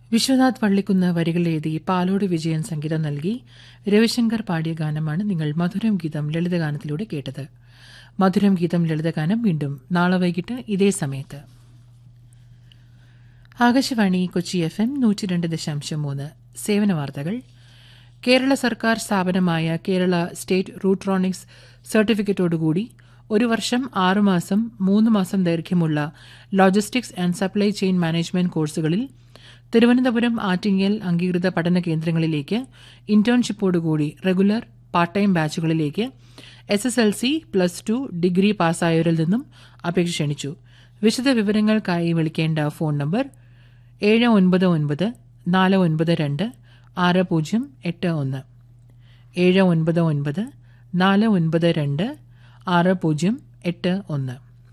വിശ്വനാഥ് വള്ളിക്കുന്ന് വരികൾ എഴുതി പാലോട് വിജയൻ സംഗീതം നൽകി രവിശങ്കർ പാടിയ ഗാനമാണ് നിങ്ങൾ മധുരം ഗീതം ലളിതഗാനത്തിലൂടെ കേട്ടത് മധുരം ഗീതം ലളിതഗാനം വീണ്ടും നാളെ വൈകിട്ട് ഇതേ സമയത്ത് ആകാശവാണി കൊച്ചി എഫ് എം നൂറ്റി രണ്ട് ദശാംശം മൂന്ന് സേവന വാർത്തകൾ കേരള സർക്കാർ സ്ഥാപനമായ കേരള സ്റ്റേറ്റ് റൂട്രോണിക്സ് സർട്ടിഫിക്കറ്റോടുകൂടി ഒരു വർഷം ആറുമാസം മൂന്ന് മാസം ദൈർഘ്യമുള്ള logistics and supply chain management കോഴ്സുകളിൽ തിരുവനന്തപുരം ആറ്റിങ്ങൽ അംഗീകൃത പഠന കേന്ദ്രങ്ങളിലേക്ക് ഇന്റേൺഷിപ്പോടുകൂടി റെഗുലർ പാർട്ട് ടൈം ബാച്ചുകളിലേക്ക് S S L C plus two degree പാസ്സായവരിൽ നിന്നും അപേക്ഷ ക്ഷണിച്ചു വിശദ വിവരങ്ങൾക്കായി വിളിക്കേണ്ട ഫോൺ നമ്പർ ഏഴ് ഒൻപത് ഒൻപത് നാല് ഒൻപത് രണ്ട് ആറ് പൂജ്യം എട്ട് ഒന്ന് ഏഴ് ഒൻപത് ഒൻപത് നാല് ഒൻപത് രണ്ട് ആറ് പൂജ്യം എട്ട് ഒന്ന്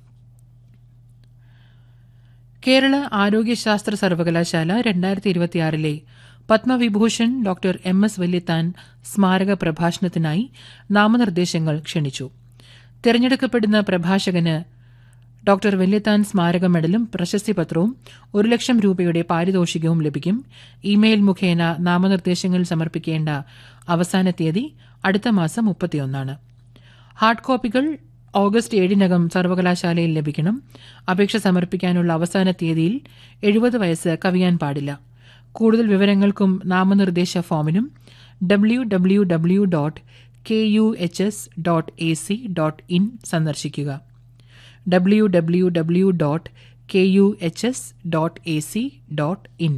കേരള ആരോഗ്യശാസ്ത്ര സർവകലാശാല രണ്ടായിരത്തി ഇരുപത്തിയാറിലെ Padma Vibhushan doctor M S Valiathan സ്മാരക പ്രഭാഷണത്തിനായി നാമനിർദ്ദേശങ്ങൾ ക്ഷണിച്ചു തിരഞ്ഞെടുക്കപ്പെടുന്ന പ്രഭാഷകന് ഡോക്ടർ വല്യത്താൻ സ്മാരക മെഡലും പ്രശസ്തി പത്രവും ഒരു ലക്ഷം രൂപയുടെ പാരിതോഷികവും ലഭിക്കും ഇമെയിൽ മുഖേന നാമനിർദ്ദേശങ്ങൾ സമർപ്പിക്കേണ്ട അവസാന തീയതി അടുത്ത മാസം മുപ്പത്തിയൊന്നാണ് ഹാർഡ് കോപ്പികൾ ഓഗസ്റ്റ് ഏഴിനകം സർവകലാശാലയിൽ ലഭിക്കണം അപേക്ഷ സമർപ്പിക്കാനുള്ള അവസാന തീയതിയിൽ എഴുപത് വയസ്സ് കവിയാൻ പാടില്ല കൂടുതൽ വിവരങ്ങൾക്കും നാമനിർദ്ദേശ ഫോമിനും W W W dot K U H S dot A C dot in സന്ദർശിക്കുക W W W dot K U H S dot A C dot in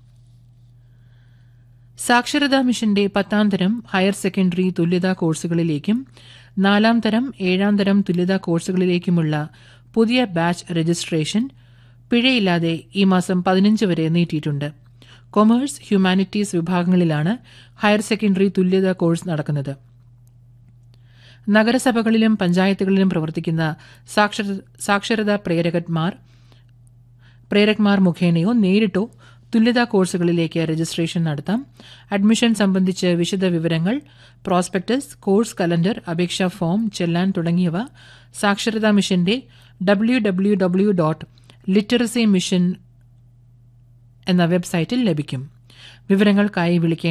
സാക്ഷരതാ മിഷന്റെ പത്താം തരം ഹയർ സെക്കൻഡറി തുല്യതാ കോഴ്സുകളിലേക്കും നാലാം തരം ഏഴാം തരം തുല്യതാ കോഴ്സുകളിലേക്കുമുള്ള പുതിയ ബാച്ച് രജിസ്ട്രേഷൻ പിഴയില്ലാതെ ഈ മാസം പതിനഞ്ച് വരെ നീട്ടിയിട്ടുണ്ട് കൊമേഴ്സ് ഹ്യൂമാനിറ്റീസ് വിഭാഗങ്ങളിലാണ് ഹയർ സെക്കൻഡറി തുല്യതാ കോഴ്സ് നടക്കുന്നത് നഗരസഭകളിലും പഞ്ചായത്തുകളിലും പ്രവർത്തിക്കുന്ന സാക്ഷരതാ പ്രേരകന്മാർ പ്രേരക്മാർ മുഖേനയോ നേരിട്ടോ തുല്യതാ കോഴ്സുകളിലേക്ക് രജിസ്ട്രേഷൻ നടത്താം അഡ്മിഷൻ സംബന്ധിച്ച് വിശദ വിവരങ്ങൾ പ്രോസ്പെക്ടസ് കോഴ്സ് കലണ്ടർ അപേക്ഷാ ഫോം ചെല്ലാൻ തുടങ്ങിയവ സാക്ഷരതാ മിഷന്റെ W W W dot literacy mission എന്ന വെബ്സൈറ്റിൽ ലഭിക്കും വിവരങ്ങൾക്കായി വിളിക്കേണ്ട